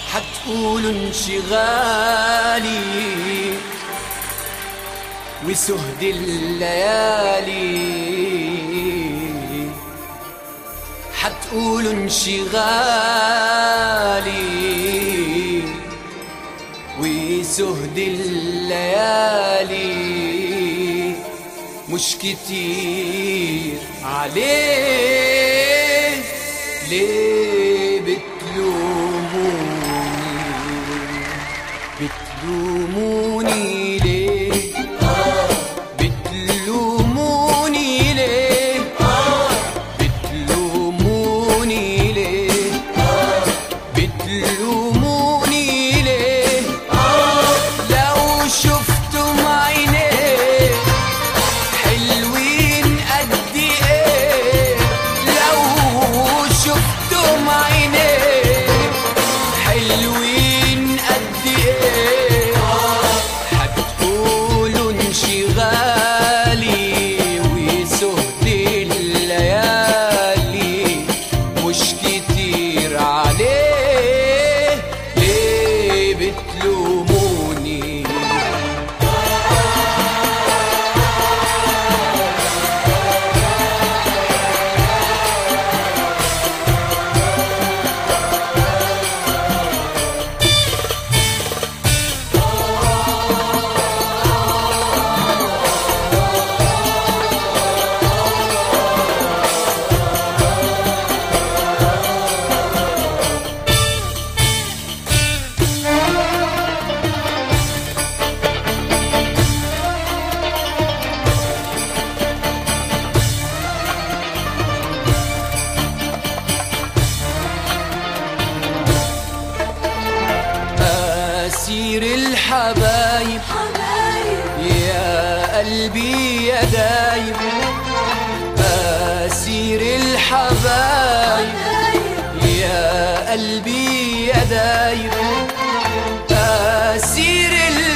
حتقول انشغالي وسهد الليالي حتقول انشغالي وسهد الليالي مش كتير عليه ليه بتلوموني بتلوموني ليه بتلوموني ليه بتلوموني ليه بتلوموني ليه لو شفتم عينيه حلوين قد ايه لو شفتم عينيه حلوين قد ايه هتقولوا انشغالي وسهد الليالي مش كتير عليه ليه بتلوموني أسير الحبايب يا قلبي يا دايب أسير الحبايب يا قلبي يا دايب أسير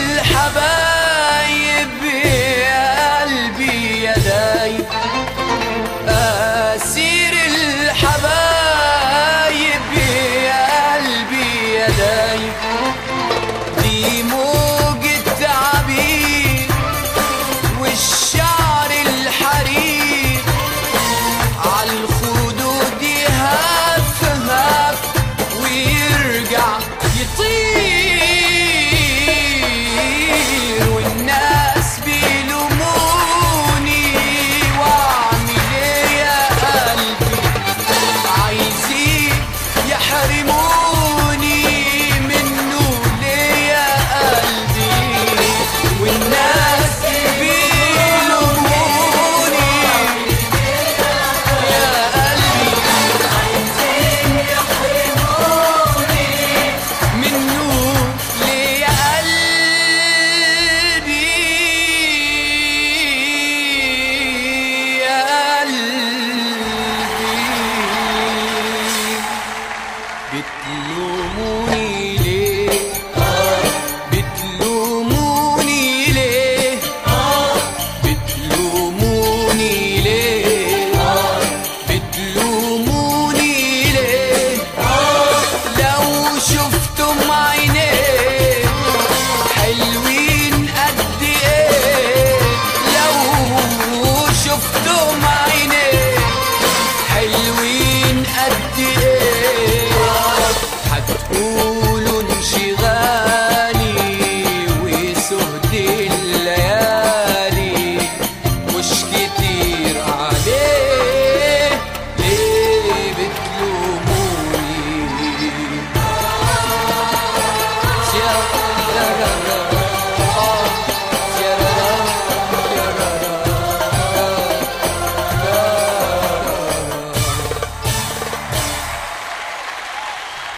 الحبايب يا قلبي يا دايب أسير الحبايب يا قلبي يا دايب دي موجة عبيد والشعر الحرير عالخدود يهف هف ويرجع يطير والناس بيلوموني واعمل ايه يا قلبي عايزين يحرموني منه ليه يا قلبي والناس بيلوموني يا قلبي منه ليه يا قلبي يا قلبي